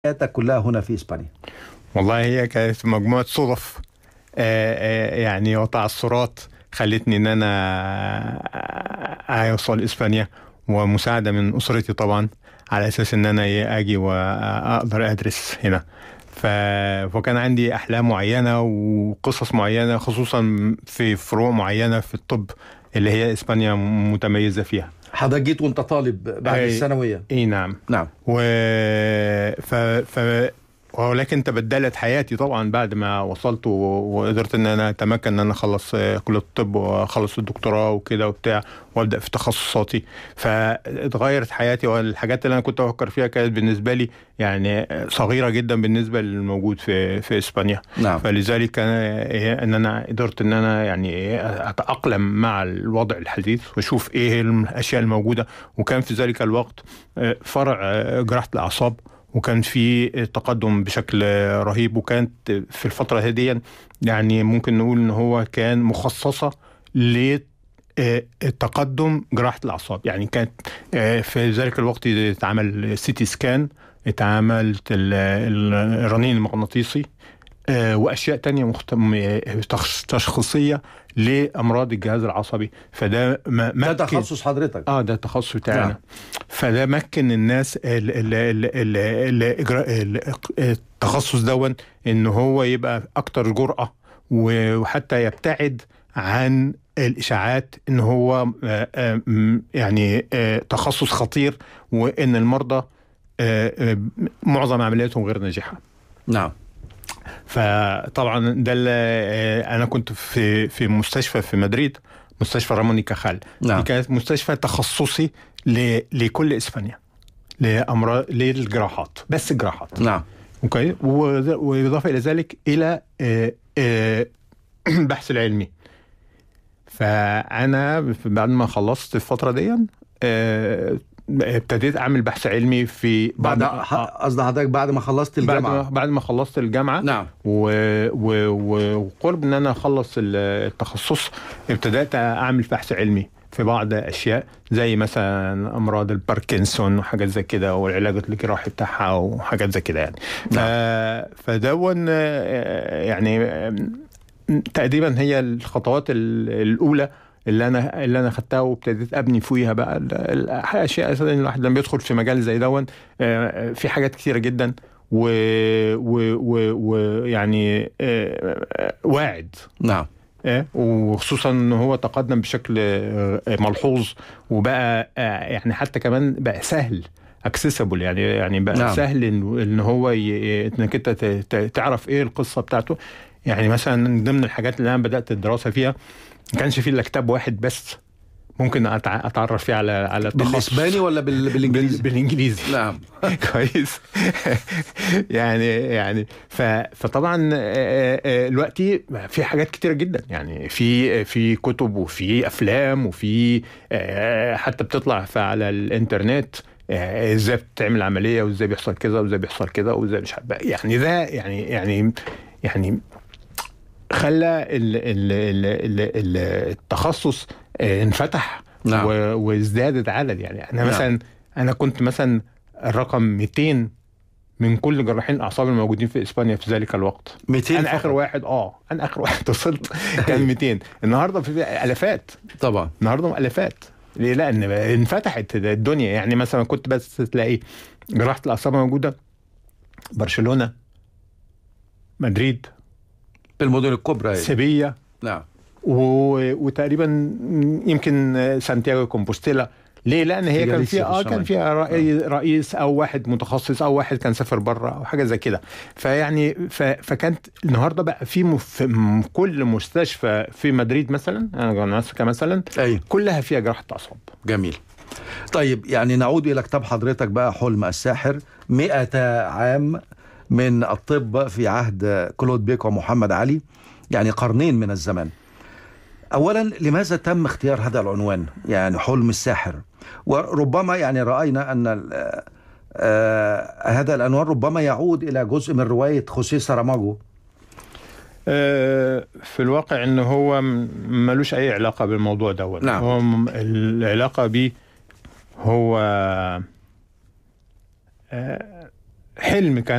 حياتك كلها هنا في اسبانيا والله هي كانت مجموعة صدف آه، آه، يعني وتعثرات خلتني ان انا اوصل اسبانيا ومساعدة من اسرتي طبعا على اساس ان انا إيه اجي واقدر ادرس هنا ف... فكان عندي احلام معينة وقصص معينة خصوصا في فروع معينة في الطب اللي هي اسبانيا متميزة فيها حضرتك جيت وانت طالب بعد أي. الثانويه اي نعم نعم و ف... ف... ولكن تبدلت حياتي طبعا بعد ما وصلت و... وقدرت ان انا اتمكن ان انا اخلص آه، كليه الطب واخلص الدكتوراه وكده وبتاع وابدا في تخصصاتي فاتغيرت حياتي والحاجات اللي انا كنت افكر فيها كانت بالنسبه لي يعني صغيره جدا بالنسبه للموجود في في اسبانيا نعم فلذلك كان إيه ان انا قدرت ان انا يعني إيه اتاقلم مع الوضع الحديث واشوف ايه الاشياء الموجوده وكان في ذلك الوقت آه، فرع آه، جراحه الاعصاب وكان في تقدم بشكل رهيب وكانت في الفتره هديا يعني ممكن نقول ان هو كان مخصصه ل آه، التقدم جراحه الاعصاب يعني كانت آه، في ذلك الوقت اتعمل سيتي سكان اتعملت ال- ال- الرنين المغناطيسي آه، واشياء تانية مخت... م- تخص- تشخيصيه لامراض الجهاز العصبي فده م- ده مكن تخصص حضرتك اه ده التخصص بتاعنا نعم. نعم. فده مكن الناس ال ال ال ال ال إجراء- ال- التخصص دون ان هو يبقى اكتر جرأة و- وحتى يبتعد عن الاشاعات ان هو آه، آه، م- يعني آه، تخصص خطير وان المرضى آه، آه، معظم عملياتهم غير ناجحه نعم فطبعا ده اللي آه، انا كنت في في مستشفى في مدريد مستشفى رامون y كاخال نعم. دي كانت مستشفى تخصصي ل... لكل اسبانيا لامراض للجراحات بس جراحات نعم اوكي وذ- واضافه الى ذلك الى آه، آه، البحث العلمي فانا في- بعد ما خلصت الفتره دي آه، ابتديت اعمل بحث علمي في بعد آه، ح- قصد حضرتك بعد ما خلصت بعد ما الجامعه بعد ما خلصت الجامعه نعم و... و... و... وقرب ان انا اخلص ال- التخصص ابتدات اعمل بحث علمي في بعض اشياء زي مثلا امراض الباركنسون وحاجات زي كده والعلاج الجراحي بتاعها وحاجات زي كده يعني ف... فدون آه، يعني آه، تقريبا هي الخطوات ال- الاولى اللي انا اللي انا خدتها وابتديت ابني فيها بقى ال- الاشياء اساسا الواحد لما بيدخل في مجال زي دون آه، في حاجات كتيره جدا و و- و- ويعني آه، آه، واعد نعم آه، وخصوصا ان هو تقدم بشكل آه، ملحوظ وبقى آه، يعني حتى كمان بقى سهل اكسسبل يعني يعني بقى نعم. نعم. سهل ان إن هو ي- انك انت ت- ت- تعرف ايه القصه بتاعته يعني مثلا من ضمن الحاجات اللي انا بدات الدراسه فيها ما كانش فيه الا كتاب واحد بس ممكن أتع- اتعرف فيه على على التخصص بالاسباني ولا بال... بالانجليزي بال- بالانجليزي نعم كويس يعني يعني ف فطبعا آه، آه، دلوقتي في حاجات كتيره جدا يعني في في كتب وفي افلام وفي آه، حتى بتطلع في- على الانترنت آه، ازاي بتعمل عمليه وازاي بيحصل كذا وازاي بيحصل كذا وازاي مش عارف يعني ده يعني يعني يعني خلى ال- ال- ال- ال- ال- التخصص آه، انفتح نعم. و- وازدادت عدد يعني انا نعم. مثلا انا كنت مثلا الرقم 200 من كل جراحين الاعصاب الموجودين في اسبانيا في ذلك الوقت 200 انا فقط. اخر واحد اه انا اخر واحد وصلت كان 200 النهارده في الافات طبعا النهارده الافات ليه لان انفتحت الدنيا يعني مثلا كنت بس تلاقي جراحه الاعصاب موجوده برشلونه مدريد بالمدن الكبرى هي. سيفيا نعم و... وتقريبا يمكن سانتياغو كومبوستيلا ليه؟ لان هي في كان جاليسيا فيها في اه الشمال. كان فيها رئي... رئيس او واحد متخصص او واحد كان سافر بره او حاجه زي كده فيعني ف... فكانت النهارده بقى في م... في م- كل مستشفى في مدريد مثلا انا ماسكه مثلا اي كلها فيها جراحه اعصاب جميل طيب يعني نعود إلى كتاب حضرتك بقى حلم الساحر مئة عام من الطب في عهد كلود بيك ومحمد علي يعني قرنين من الزمن أولا لماذا تم اختيار هذا العنوان يعني حلم الساحر وربما يعني رأينا أن ال- آه هذا العنوان ربما يعود إلى جزء من رواية خوسيه ساراماجو آه، في الواقع ان هو م- ملوش اي علاقه بالموضوع دوت نعم. هو م- العلاقه بيه هو آه، حلم كان